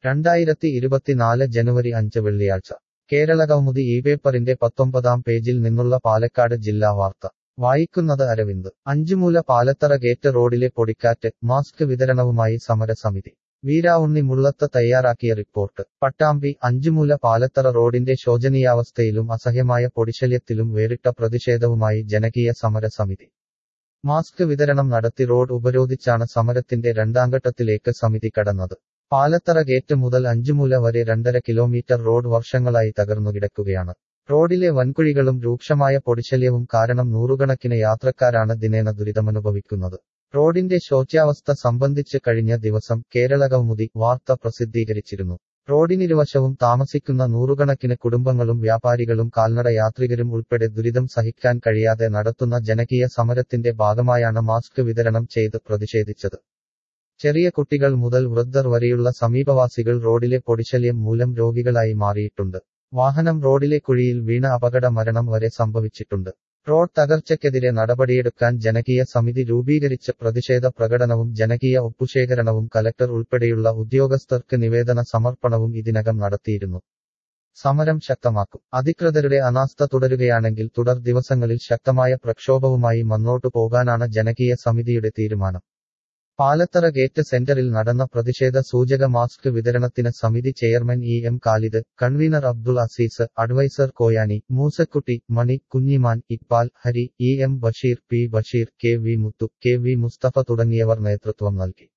രണ്ടായിരത്തി ഇരുപത്തിനാല് ജനുവരി അഞ്ച് വെള്ളിയാഴ്ച കേരളകൗമുദി ഈ പേപ്പറിന്റെ പത്തൊമ്പതാം പേജിൽ നിന്നുള്ള പാലക്കാട് ജില്ലാ വാർത്ത വായിക്കുന്നത് അരവിന്ദ് അഞ്ചുമൂല പാലത്തറ ഗേറ്റ് റോഡിലെ പൊടിക്കാറ്റ് മാസ്ക് വിതരണവുമായി സമരസമിതി വീരാവുണ്ണി മുള്ളത്ത് തയ്യാറാക്കിയ റിപ്പോർട്ട് പട്ടാമ്പി അഞ്ചുമൂല പാലത്തറ റോഡിന്റെ ശോചനീയാവസ്ഥയിലും അസഹ്യമായ പൊടിശല്യത്തിലും വേറിട്ട പ്രതിഷേധവുമായി ജനകീയ സമരസമിതി മാസ്ക് വിതരണം നടത്തി റോഡ് ഉപരോധിച്ചാണ് സമരത്തിന്റെ രണ്ടാംഘട്ടത്തിലേക്ക് സമിതി കടന്നത് പാലത്തറ ഗേറ്റ് മുതൽ അഞ്ചുമൂല വരെ രണ്ടര കിലോമീറ്റർ റോഡ് വർഷങ്ങളായി തകർന്നുകിടക്കുകയാണ് റോഡിലെ വൻകുഴികളും രൂക്ഷമായ പൊടിശല്യവും കാരണം നൂറുകണക്കിന് യാത്രക്കാരാണ് ദിനേന ദുരിതമനുഭവിക്കുന്നത് റോഡിന്റെ ശോച്യാവസ്ഥ സംബന്ധിച്ച് കഴിഞ്ഞ ദിവസം കേരള കൗമുദി വാർത്ത പ്രസിദ്ധീകരിച്ചിരുന്നു റോഡിനിരുവശവും താമസിക്കുന്ന നൂറുകണക്കിന് കുടുംബങ്ങളും വ്യാപാരികളും കാൽനട യാത്രികരും ഉൾപ്പെടെ ദുരിതം സഹിക്കാൻ കഴിയാതെ നടത്തുന്ന ജനകീയ സമരത്തിന്റെ ഭാഗമായാണ് മാസ്ക് വിതരണം ചെയ്ത് പ്രതിഷേധിച്ചത് ചെറിയ കുട്ടികൾ മുതൽ വൃദ്ധർ വരെയുള്ള സമീപവാസികൾ റോഡിലെ പൊടിശല്യം മൂലം രോഗികളായി മാറിയിട്ടുണ്ട് വാഹനം റോഡിലെ കുഴിയിൽ വീണ അപകട മരണം വരെ സംഭവിച്ചിട്ടുണ്ട് റോഡ് തകർച്ചയ്ക്കെതിരെ നടപടിയെടുക്കാൻ ജനകീയ സമിതി രൂപീകരിച്ച പ്രതിഷേധ പ്രകടനവും ജനകീയ ഒപ്പുശേഖരണവും കലക്ടർ ഉൾപ്പെടെയുള്ള ഉദ്യോഗസ്ഥർക്ക് നിവേദന സമർപ്പണവും ഇതിനകം നടത്തിയിരുന്നു സമരം ശക്തമാക്കും അധികൃതരുടെ അനാസ്ഥ തുടരുകയാണെങ്കിൽ തുടർ ദിവസങ്ങളിൽ ശക്തമായ പ്രക്ഷോഭവുമായി മുന്നോട്ടു പോകാനാണ് ജനകീയ സമിതിയുടെ തീരുമാനം പാലത്തറ ഗേറ്റ് സെന്ററിൽ നടന്ന പ്രതിഷേധ സൂചക മാസ്ക് വിതരണത്തിന് സമിതി chairman E M Khalid convener Abdul Azeez adviser Koyani Moosakutty Mani Kunjiman Iqbal Hari E M Basheer P Basheer K V Muthu K V Musthafa തുടങ്ങിയവർ നേതൃത്വം നൽകി